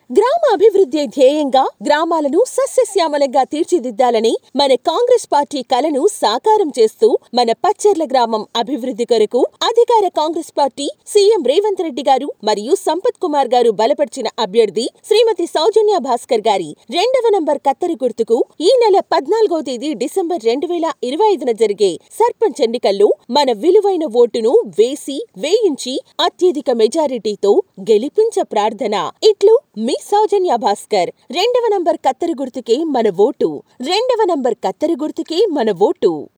గ్రామ అభివృద్ధి ధ్యేయంగా గ్రామాలను సస్యశ్యామలంగా తీర్చిదిద్దాలని మన కాంగ్రెస్ పార్టీ కలను సాకారం చేస్తూ మన పచ్చర్ల గ్రామం అభివృద్ధి కొరకు అధికార Congress party CM Revanth Reddy గారు మరియు సంపత్ కుమార్ గారు బలపరిచిన అభ్యర్థి శ్రీమతి సౌజన్య భాస్కర్ గారి రెండవ నంబర్ కత్తెర గుర్తుకు ఈ నెల పద్నాలుగో తేదీ డిసెంబర్ రెండు వేల ఇరవై ఐదున జరిగే సర్పంచ్ ఎన్నికల్లో మన విలువైన ఓటును వేసి వేయించి అత్యధిక మెజారిటీతో గెలిపించ ప్రార్థన ఇట్లు మీ సౌజన్య భాస్కర్ రెండవ నంబర్ కత్తెర గుర్తుకే మన ఓటు రెండవ నంబర్ కత్తెర గుర్తుకే మన ఓటు